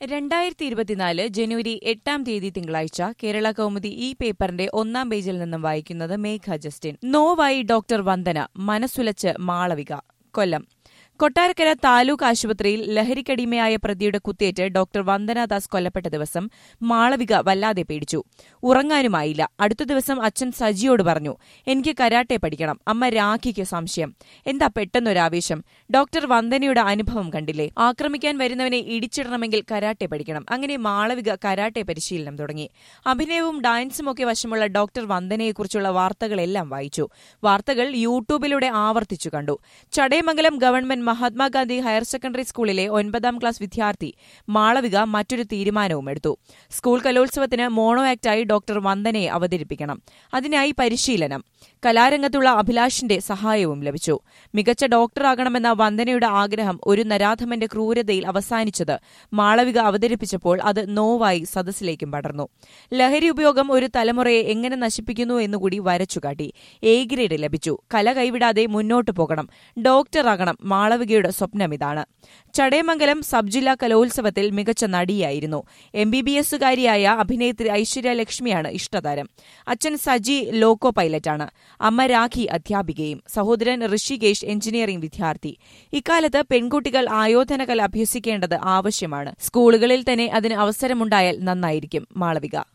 രണ്ടായിരത്തി ഇരുപത്തിനാല് ജനുവരി എട്ടാം തീയതി തിങ്കളാഴ്ച കേരള കൗമുദി ഈ പേപ്പറിന്റെ ഒന്നാം പേജിൽ നിന്നും വായിക്കുന്നത് മേഘ ജസ്റ്റിൻ നോവായി ഡോക്ടർ വന്ദന മനസ്സുലച്ച് മാളവിക കൊല്ലം കൊട്ടാരക്കര താലൂക്ക് ആശുപത്രിയിൽ ലഹരിക്കടിമയായ പ്രതിയുടെ കുത്തേറ്റ് ഡോക്ടർ വന്ദനാദാസ് കൊല്ലപ്പെട്ട ദിവസം മാളവിക വല്ലാതെ പേടിച്ചു ഉറങ്ങാനുമായില്ല അടുത്ത ദിവസം അച്ഛൻ സജിയോട് പറഞ്ഞു എനിക്ക് കരാട്ടെ പഠിക്കണം അമ്മ രാഖിക്ക് സംശയം എന്താ പെട്ടെന്നൊരാവേശം ഡോക്ടർ വന്ദനയുടെ അനുഭവം കണ്ടില്ലേ ആക്രമിക്കാൻ വരുന്നവനെ ഇടിച്ചിടണമെങ്കിൽ കരാട്ടെ പഠിക്കണം അങ്ങനെ മാളവിക കരാട്ടെ പരിശീലനം തുടങ്ങി അഭിനയവും ഡാൻസും ഒക്കെ വശമുള്ള ഡോക്ടർ വന്ദനയെക്കുറിച്ചുള്ള വാർത്തകളെല്ലാം വായിച്ചു വാർത്തകൾ യൂട്യൂബിലൂടെ ആവർത്തിച്ചു കണ്ടു Chadayamangalam government Mahatma Gandhi higher secondary സ്കൂളിലെ ഒൻപതാം ക്ലാസ് വിദ്യാർത്ഥി മാളവിക മറ്റൊരു തീരുമാനവും എടുത്തു സ്കൂൾ കലോത്സവത്തിന് മോണോ ആക്ടായി ഡോക്ടർ വന്ദനയെ അവതരിപ്പിക്കണം അതിനായി പരിശീലനം കലാരംഗത്തുള്ള അഭിലാഷിന്റെ സഹായവും ലഭിച്ചു മികച്ച ഡോക്ടറാകണമെന്ന വന്ദനയുടെ ആഗ്രഹം ഒരു നരാധമന്റെ ക്രൂരതയിൽ അവസാനിച്ചത് മാളവിക അവതരിപ്പിച്ചപ്പോൾ അത് നോവായി സദസ്സിലേക്കും പടർന്നു ലഹരി ഉപയോഗം ഒരു തലമുറയെ എങ്ങനെ നശിപ്പിക്കുന്നു എന്നുകൂടി വരച്ചുകാട്ടി എ ഗ്രേഡ് ലഭിച്ചു കല കൈവിടാതെ മുന്നോട്ടു പോകണം ഡോക്ടറാകണം മാളവികയുടെ സ്വപ്നമിതാണ് ചടയമംഗലം സബ് ജില്ലാ കലോത്സവത്തിൽ മികച്ച നടിയായിരുന്നു എം ബി ബി എസുകാരിയായ അഭിനേത്രി ഐശ്വര്യ ലക്ഷ്മിയാണ് ഇഷ്ടതാരം അച്ഛൻ സജി ലോക്കോ പൈലറ്റാണ് അമ്മ രാഖി അധ്യാപികയും സഹോദരൻ ഋഷികേഷ് എഞ്ചിനീയറിംഗ് വിദ്യാർത്ഥി ഇക്കാലത്ത് പെൺകുട്ടികൾ ആയോധന കല അഭ്യസിക്കേണ്ടത് ആവശ്യമാണ് സ്കൂളുകളിൽ തന്നെ അതിന് അവസരമുണ്ടായാൽ നന്നായിരിക്കും മാളവിക